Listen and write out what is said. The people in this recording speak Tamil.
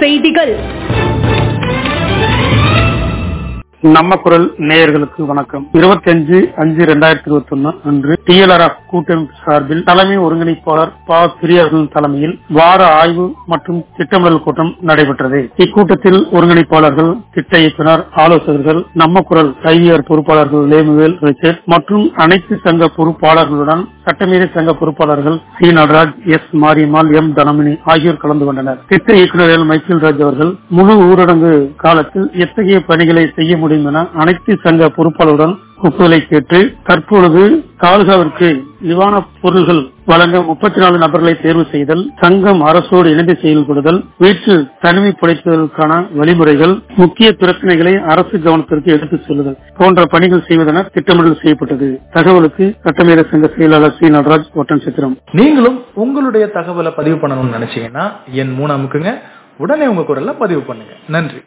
செய்திகள் நம்ம குரல் நேயர்களுக்கு வணக்கம் இருபத்தி அஞ்சு அஞ்சு ரெண்டாயிரத்தி இருபத்தி ஒன்னு அன்று டிஎல்ஆர் கூட்டமைப்பு சார்பில் தலைமை ஒருங்கிணைப்பாளர் ப பிரியர்கள் தலைமையில் வார ஆய்வு மற்றும் திட்டமிடல் கூட்டம் நடைபெற்றது இக்கூட்டத்தில் ஒருங்கிணைப்பாளர்கள் திட்ட இயக்குனர் ஆலோசகர்கள் நம்ம குரல் ஐவிஆர் பொறுப்பாளர்கள் லேமுவேல் ரிச்சர்ட் மற்றும் அனைத்து சங்க பொறுப்பாளர்களுடன் சட்டமீறி சங்க பொறுப்பாளர்கள் C Natraj S Mariyammal M Dhanamini ஆகியோர் கலந்து கொண்டனர் திட்ட இயக்குநர் எல் மைக்கேல் ராஜ் அவர்கள் முழு ஊரடங்கு காலத்தில் எத்தகைய பணிகளை செய்ய முடியும் என அனைத்து சங்க பொறுப்பாளருடன் ஒப்புதலை கேட்டு தற்பொழுது தாலுகாவிற்கு நிவாரணப் பொருள்கள் வழங்க முப்பத்தி நாலு நபர்களை தேர்வு செய்தல் சங்கம் அரசோடு இணைந்து செயல்படுதல் வீட்டில் தனிமைப்படுத்துவதற்கான வழிமுறைகள் முக்கிய பிரச்சனைகளை அரசு கவனத்திற்கு எடுத்துச் செல்லுதல் போன்ற பணிகள் செய்வதென திட்டமிடல் செய்யப்பட்டது தகவலுக்கு சட்டமேத சங்க செயலாளர் சி நடராஜ் ஒட்டன் சித்திரம் நீங்களும் உங்களுடைய தகவலை பதிவு பண்ணணும்னு நினைச்சீங்கன்னா என் மூணு அமுக்குங்க உடனே உங்க குரல்ல பதிவு பண்ணுங்க நன்றி